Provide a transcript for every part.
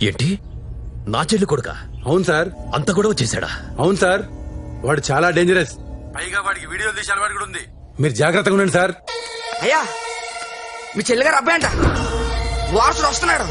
ఏంటి నా చెల్లి కొడుక అవును సార్ అంత గొడవ చేశాడా అవును సార్ వాడు చాలా డేంజరస్ పైగా వాడికి వీడియో తీసే అలవాటు కూడా ఉంది మీరు జాగ్రత్తగా ఉండండి సార్ అయ్యా మీ చెల్లిగారు అబ్బాయి అంట వారసుడు వస్తున్నాడు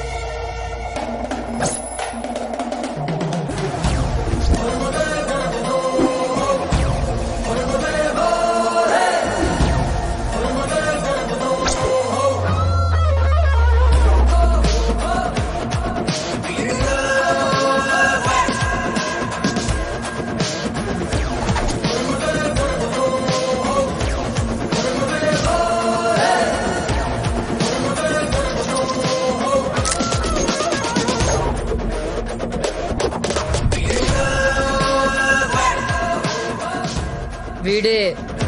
వీడే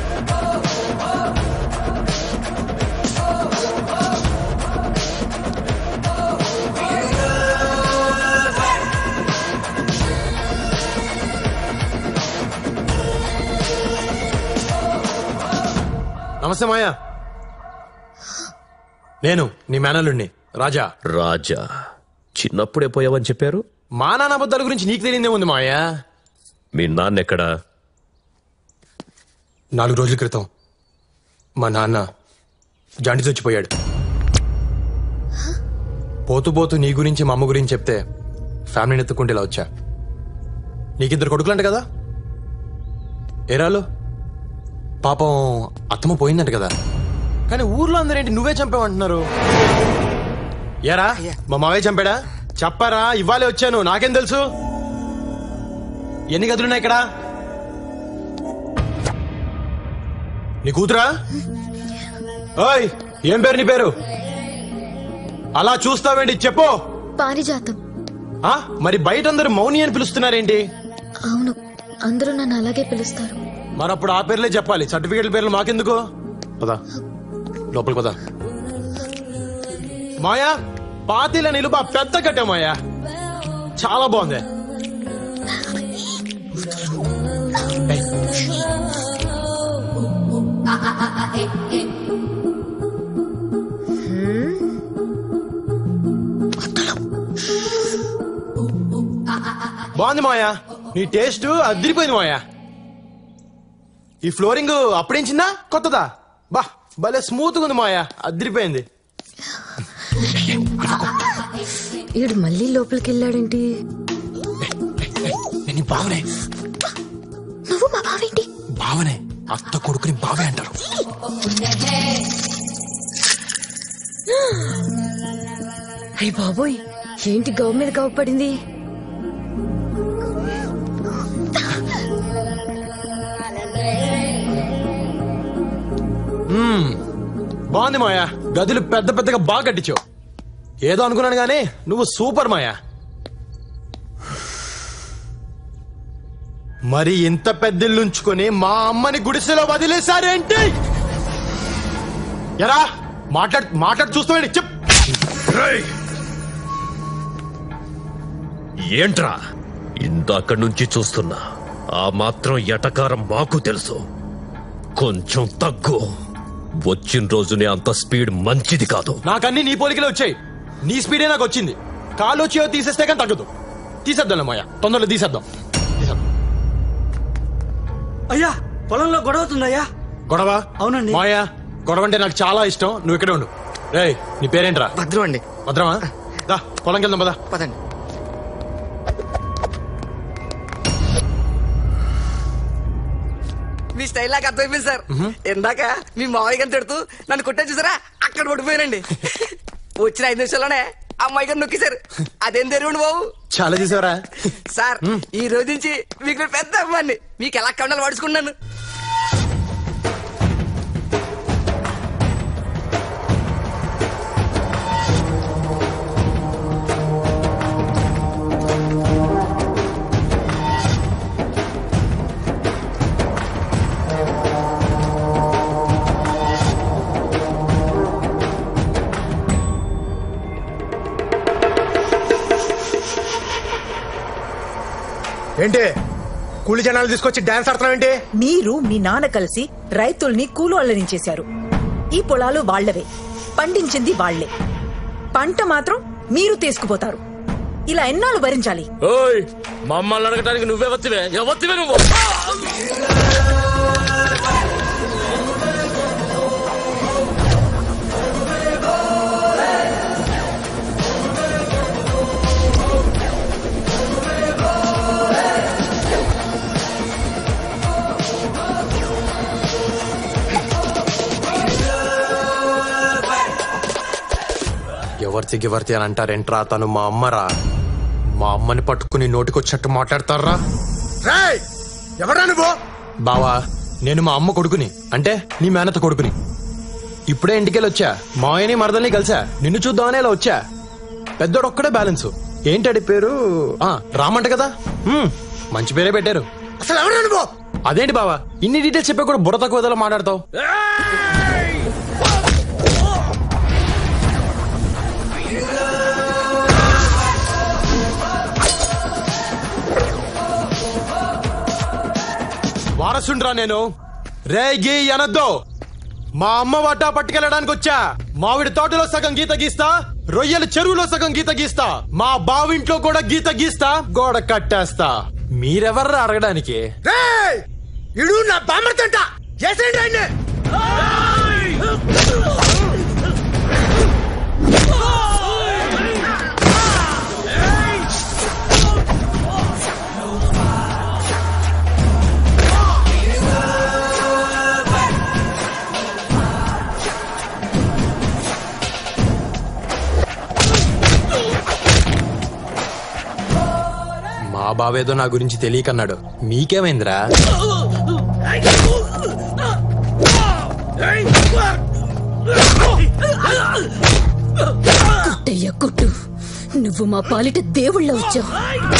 నమస్తే మాయా నేను నీ మేనల్లుడిని రాజా రాజా చిన్నప్పుడే పోయావని చెప్పారు మా నాన్న అబద్ధాల గురించి నీకు తెలియదే ఉంది మాయా మీ నాన్నెక్కడా నాలుగు రోజుల క్రితం మా నాన్న జాండీస్ వచ్చిపోయాడు పోతూ పోతూ నీ గురించి మా అమ్మ గురించి చెప్తే ఫ్యామిలీని ఎత్తుకుంటే ఇలా వచ్చా నీకిద్దరు కొడుకులంట కదా ఏరాలు పాపం అత్తమ్మ పోయిందంట కదా కానీ ఊర్లో అందరేంటి నువ్వే చంపావంటున్నారు ఏరా మా మావయ్య చంపాడా చెప్పరా ఇవ్వాలే వచ్చాను నాకేం తెలుసు ఎన్ని గదులున్నాయి ఇక్కడ నీ కూతురా ఓయ్ ఏం పేరు నీ పేరు అలా చూస్తావేంటి చెప్పు పారిజాతం ఆ మరి బయట అందరు మౌని అని పిలుస్తున్నారేంటి అవును అందరూ నన్ను అలాగే పిలుస్తారు మరి అప్పుడు ఆ పేర్లే చెప్పాలి సర్టిఫికేట్ల పేర్లు మాకెందుకు పదా లోపలికి పదా మాయా పాతిల నిలువ పెద్ద కట్టే మాయా చాలా బాగుంది ఏయ్, బాగుంది మాయా నీ టేస్ట్ అదిరిపోయింది మాయా ఈ ఫ్లోరింగ్ అప్పుడేంచిందా కొత్తదా బా భలే స్మూత్ ఉంది మాయా అదిరిపోయింది ఈడు మళ్ళీ లోపలికి వెళ్ళాడేంటి నేను బావనే నువ్వు మా బావేంటి బావనే అత్త కొడుకుని బావే అంటారు అయ్య బాబోయ్ ఏంటి గవ్ మీద గవ్ పడింది బాగుంది మాయా గదులు పెద్ద పెద్దగా బాగా కట్టించావు ఏదో అనుకున్నాను గానీ నువ్వు సూపర్ మాయా మరి ఇంత పెద్దిల్లుంచుకొని మా అమ్మని గుడిసెలో వదిలేశారేంటి ఎరా మాట్లాడు మాట్లాడు చూస్తావేంటి చెప్ ఏంట్రా ఇందాక నుంచి చూస్తున్నా ఆ మాత్రం ఎటకారం మాకు తెలుసు కొంచెం తగ్గు వచ్చిన రోజునే అంత స్పీడ్ మంచిది కాదు నాకన్నీ నీ పోలికలే వచ్చాయి నీ స్పీడే నాకు వచ్చింది కాలు వచ్చి తీసేస్తే కానీ తగ్గదు తీసేద్దాం మాయా తొందరలో తీసేద్దాం తీసేద్దాం అయ్యా పొలంలో గొడవ అవుతుందయ్యా గొడవ అవునండి. మాయా గొడవ అంటే నాకు చాలా ఇష్టం నువ్వు ఇక్కడే ఉండు రేయ్ నీ పేరేంట్రా భద్రం అండి భద్రమా దా పొలంకి వెళ్దాం పదా పదండి మీ స్టైల్ నాకు అర్థమైపోయింది సార్ ఇందాక మీ మావయ్య గారిని తిడుతూ నన్ను కొట్టే చూసారా అక్కడ పడిపోయానండి వచ్చిన ఐదు నిమిషాల్లోనే అమ్మాయి గారు నొక్కేశారు అదేం తెలియండి బాబు చాలా చేసావరా సార్ ఈ రోజు నుంచి మీకు నేను పెద్ద అమ్మాన్ని మీకు ఎలా కండాలు పడుచుకున్నాను ఏంటి కూలి జనాలు తీసుకొచ్చి డాన్స్ ఆడుతున్నావు ఏంటి మీరు మీ నాన్న కలిసి రైతుల్ని కూలోళ్ళని చేశారు ఈ పొలాలు వాళ్లవే పండించింది వాళ్లే పంట మాత్రం మీరు తీసుకుపోతారు ఇలా ఎన్నాళ్ళు భరించాలి ఓయ్ మమ్మల్ని అడగటానికి నువ్వే వత్తివే ఎవత్తివే నువ్వు ఎవర్తి గివర్తి అని అంటారేంట్రా తను మా అమ్మరా మా అమ్మని పట్టుకుని నోటికొచ్చినట్టు మాట్లాడతారా రేయ్ ఎవరా నువ్వు బావా నేను మా అమ్మ కొడుకుని అంటే నీ మేనత కొడుకుని ఇప్పుడే ఇంటికెళ్ళి వచ్చా మాయని మరదల్ని కలిసా నిన్ను చూద్దామనే ఇలా వచ్చా పెద్దోడు ఒక్కడే బ్యాలెన్స్ ఏంటడి పేరు ఆ రామంట కదా హ్మ్, మంచి పేరే పెట్టారు అసలు ఎవరా నువ్వు అదేంటి బావా ఇన్ని డీటెయిల్స్ చెప్పా కూడా బుర్ర తక్కువ విధాలు మాట్లాడతావు వారసుండ్రా నేను రేగి అనద్దు మా అమ్మ వాటా పట్టుకెళ్ళడానికి వచ్చా మామిడి తోటలో సగం గీత గీస్తా రొయ్యల చెరువులో సగం గీత గీస్తా మా బావింట్లో కూడా గీత గీస్తా గోడ కట్టేస్తా మీరెవర్రా అడగడానికి రేయ్ ఇడు నా బామ్మర్తంట చేసేయండి ఆయన్ని మా బావేదో నా గురించి తెలియకన్నాడు మీకేమైందిరా కొట్టయ్య కొట్టు నువ్వు మా పాలిట దేవుళ్ళ వచ్చావు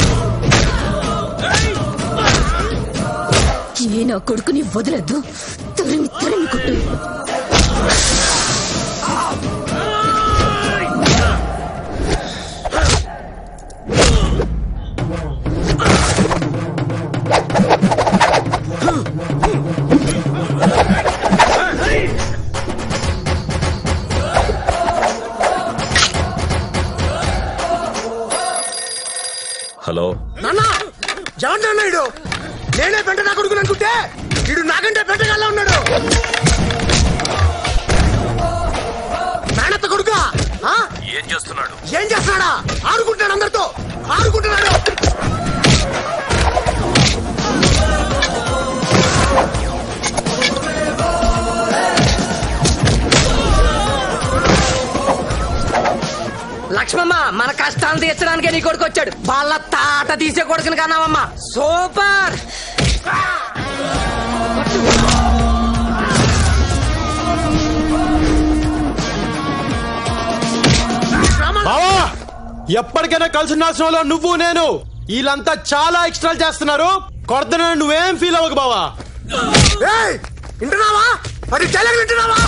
ఏ నా కొడుకుని వదలద్దు తరిమి తరిమి కొట్టు హలో నాన్న జగన్ నాన్న ఇడు నేనే పెంట నా కొడుకుని అనుకుంటే ఇడు నాకంటే పెంటగాళ్ళ ఉన్నాడు మేనత్త కొడుక ఏం చేస్తున్నాడు ఏం చేస్తున్నాడా ఆడుకుంటున్నాడు అందరితో ఆడుకుంటున్నాడు లక్ష్మమ్మ మన కష్టాలు తీర్చడానికే నీ కొడుకు వచ్చాడు వాళ్ళ తాట తీసే కొడుకుని కన్నావమ్మా సూపర్ బావా ఎప్పటికైనా కలిసి ఉండాల్సిన నువ్వు నేను వీళ్ళంతా చాలా ఎక్స్ట్రా చేస్తున్నారు కొడతన నువ్వేం ఫీల్ అవ్వకు బావా ఏయ్ వింటున్నావా మరి చెల్లెలు వింటున్నావా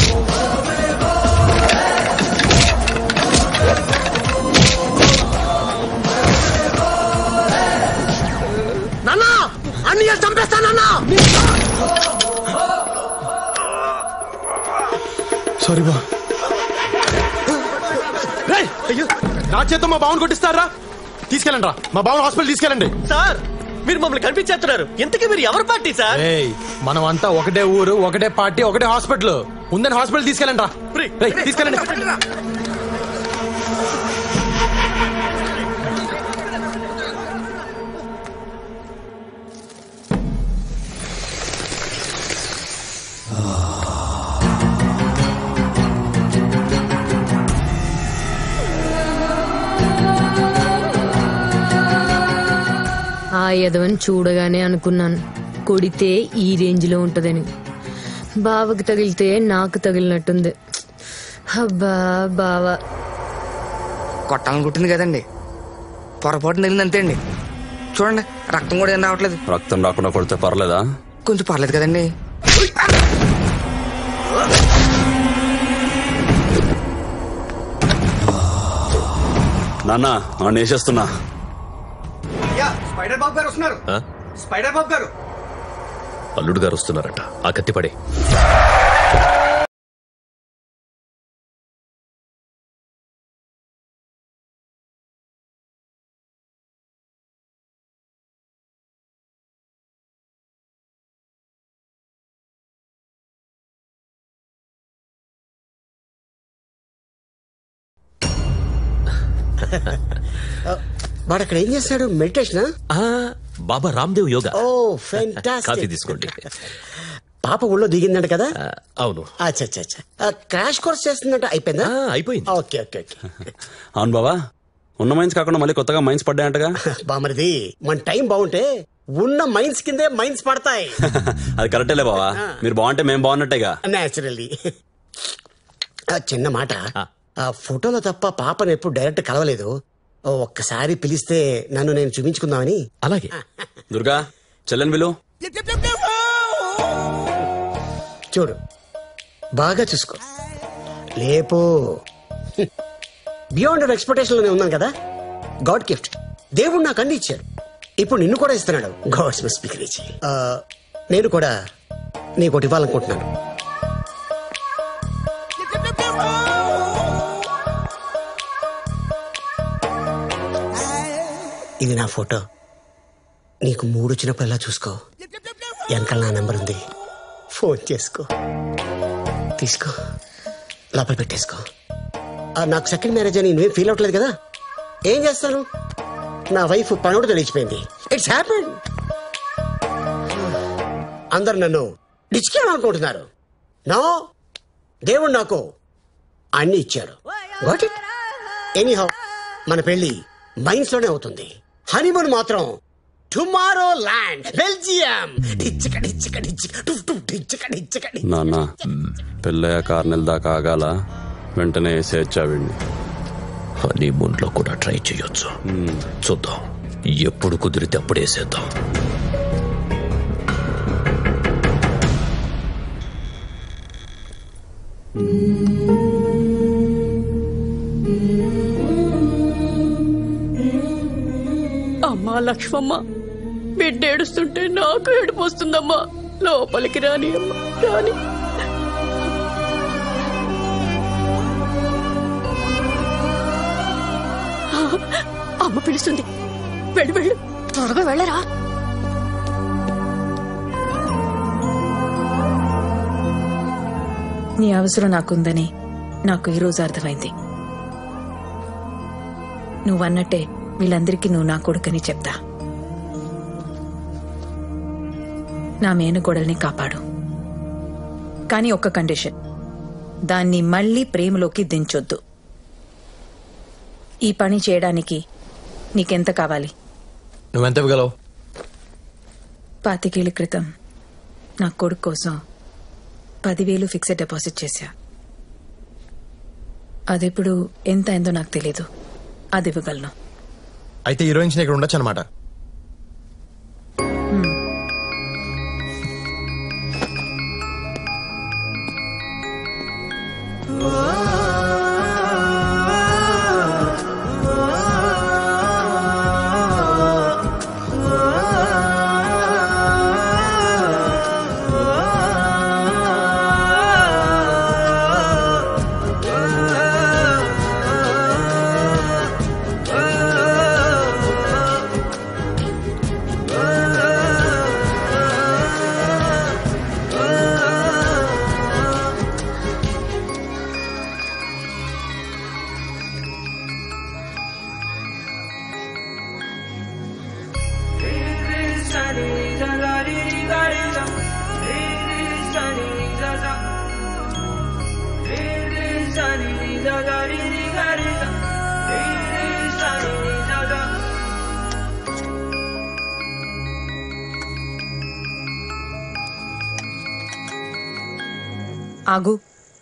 నాన్న అన్ని చంపేస్తానన్నా సారీ బా రేయ్, అయ్యో, నా చేత మా బావన్ కొట్టిస్తారా తీసుకెళ్ళండి రా మా బావన్ హాస్పిటల్ తీసుకెళ్ళండి సార్ మీరు మమ్మల్ని కనిపించేస్తున్నారు ఎంతకీ మీరు ఎవరు పార్టీ సార్ ఏయ్ మనం అంతా ఒకటే ఊరు ఒకటే పార్టీ ఒకటే హాస్పిటల్ ఉందని హాస్పిటల్ తీసుకెళ్ళండి రా రేయ్, తీసుకెళ్ళండి ఆ యదవని చూడగానే అనుకున్నాను కొడితే ఈ రేంజ్ లో ఉంటదని బావకి తగిలితే నాకు తగిలినట్టుంది అబ్బా బావా కొట్టాలని కుట్టింది కదండి పొరపాటు తగిలింది అంతే అండి చూడండి రక్తం కూడా ఏం రావట్లేదు రక్తం రాకుండా కొడితే పర్లేదా కొంచెం పర్లేదు కదండి నాన్న నన్ను వేసేస్తున్నా స్పైడర్ బాబు గారు వస్తున్నారు ఆ? స్పైడర్ బాబు గారు అల్లుడు గారు వస్తున్నారట ఆ కత్తి పడే వాడు అక్కడ ఏం చేస్తాడు మెడిటేషన్ ఆ, బాబా రామ్దేవ్ యోగా ఓ కాఫీ ఫెంటాస్టిక్ తీసుకోండి పాప ఊళ్ళో దిగిందంట కదా ఆ, అవును అచ్చా అచ్చా అచ్చా క్రాష్ కోర్స్ చేస్తుందంట అయిపోయిందా ఆ, అయిపోయింది ఓకే ఓకే ఓకే అవును బావా ఉన్న మైన్స్ కాకుండా మళ్ళీ కొత్తగా మైన్స్ పడ్డాయంటగా బామరిది మన టైం బాగుంటే ఉన్న మైన్స్ కిందే మైన్స్ పడతాయి అది కరెక్టేలే బావా మీరు బాగుంటే మేము బాగున్నట్టేగా నేచురల్లీ చిన్న మాట ఆ. ఆ ఫోటోలో తప్ప పాపను ఎప్పుడు డైరెక్ట్ కలవలేదు ఓ, ఒక్కసారి పిలిస్తే నన్ను నేను చూపించుకుందామని అలాగే దుర్గా చెల్లెని విలు చూడు బాగా చూసుకో లేపు బియాండ్ అవర్ ఎక్స్పెక్టేషన్ లోనే ఉన్నాను కదా గాడ్ గిఫ్ట్ దేవుడు నాకు అన్ని ఇచ్చాడు ఇప్పుడు నిన్ను కూడా ఇస్తున్నాడు గాడ్స్ మస్ట్ బి క్రేజీ నేను కూడా నీకు ఒకటి ఇవ్వాలనుకుంటున్నాను ఇది నా ఫోటో నీకు మూడు వచ్చినప్పుడల్లా చూసుకో వెనకాల నా నెంబర్ ఉంది ఫోన్ చేసుకో తీసుకో లోపల పెట్టేసుకో ఆ, నాకు సెకండ్ మ్యారేజ్ అని నువ్వేం ఫీల్ అవ్వట్లేదు కదా ఏం చేస్తాను నా వైఫ్ పనుడు తెలిసిపోయింది ఇట్స్ హ్యాపెన్ అందరు నన్ను డిచ్కేయాలనుకుంటున్నారు నో దేవుడు నాకు అన్ని ఇచ్చాడు వాట్ ఇట్ ఎనీహౌ మన పెళ్లి మైన్స్ లోనే అవుతుంది హనీమూన్ మాత్రం టుమారో ల్యాండ్ బెల్జియం డిచ్చక డిచ్చక డిచ్చక టుఫ్ టుఫ్ డిచ్చక డిచ్చక డి- నాన్న పెళ్ళయ్యాక ఆరు నెలల దాకా ఆగాల వెంటనే వేసేయచ్చా వీడిని హనీమూన్ లో కూడా ట్రై చేయొచ్చు చూద్దాం ఎప్పుడు కుదిరితే అప్పుడు వేసేద్దాం అమ్మా లక్ష్మమ్మ బిడ్డ ఏడుస్తుంటే నాకు ఏడుపు వస్తుందమ్మా లోపలికి రాని అమ్మా రాని ఆ, అమ్మ పిలుస్తుంది వెళ్ళు వెళ్ళు త్వరగా వెళ్ళరా నీ అవసరం నాకుందని నాకు ఈరోజు అర్థమైంది నువ్వన్నట్టే వీళ్ళందరికీ నువ్వు నా కొడుకని చెప్తా నా మేనగోడల్ని కాపాడు కానీ ఒక్క కండిషన్ దాన్ని మళ్ళీ ప్రేమలోకి దించొద్దు ఈ పని చేయడానికి నీకెంత కావాలి నువ్వెంత ఇవ్వగలవు పాతికేళ్ల క్రితం నా కొడుకు కోసం పదివేలు ఫిక్స్డ్ డిపాజిట్ చేశా అదెప్పుడు ఎంత అయిందో నాకు తెలీదు అది ఇవ్వగలను అయితే హీరోయిన్స్ ఇక్కడ ఉండొచ్చు అనమాట ఆగు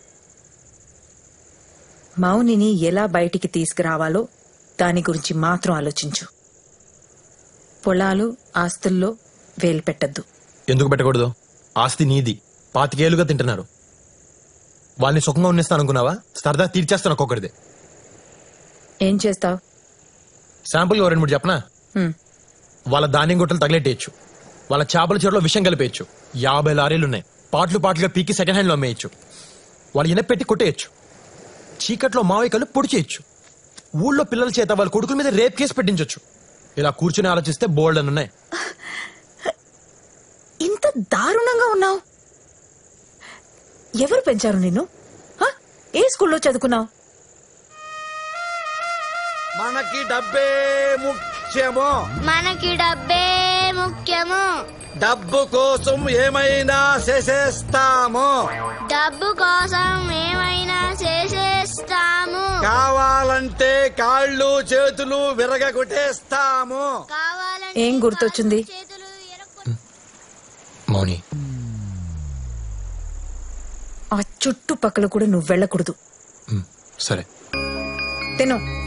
మౌనిని ఎలా బయటికి తీసుకురావాలో దాని గురించి మాత్రం ఆలోచించు పొలాలు ఆస్తుల్లో వేలు పెట్టద్దు ఎందుకు పెట్టకూడదు ఆస్తి నీది పాతికేలుగా తింటున్నారు వాళ్ళని సుఖంగా ఉన్నిస్తాను అనుకున్నావా సరదా తీర్చేస్తాను ఒక్కొక్కరిది ఏం చేస్తావు శాంపుల్ రెండు మూడు చెప్పనా వాళ్ళ ధాన్యం గుట్టలు తగిలెట్టేయచ్చు వాళ్ళ చేపల చెరువులో విషం కలిపేయచ్చు యాభై లారీలు ఉన్నాయి పాటలు పాటలుగా పీకి సెకండ్ హ్యాండ్ లో అమ్మేయచ్చు వాళ్ళు ఇనపెట్టి కొట్టేయచ్చు చీకట్లో మావయ్యకలు పొడి చేయొచ్చు ఊళ్ళో పిల్లల చేత వాళ్ళ కొడుకుల మీద రేప్ కేసు పెట్టించొచ్చు ఇలా కూర్చుని ఆలోచిస్తే బోల్డ్ అని ఉన్నాయి ఇంత దారుణంగా ఉన్నావు ఎవరు పెంచారు నిన్ను హ? ఏ స్కూల్లో చదువుకున్నావు మనకి డబ్బే ముఖ్యము మనకి డబ్బే ముఖ్యము డబ్బు కోసం ఏమైనా చేసేస్తాము డబ్బు కోసం ఏమైనా చేసేస్తాము కావాలంటే కాళ్ళు చేతులు విరగగొట్టేస్తాము కావాలంటే ఏం గుర్తొచ్చింది చేతులు ఎరక్కొ- మౌని ఆ చుట్టుపక్కల కూడా నువ్వు వెళ్ళకూడదు మ్, సరే తిను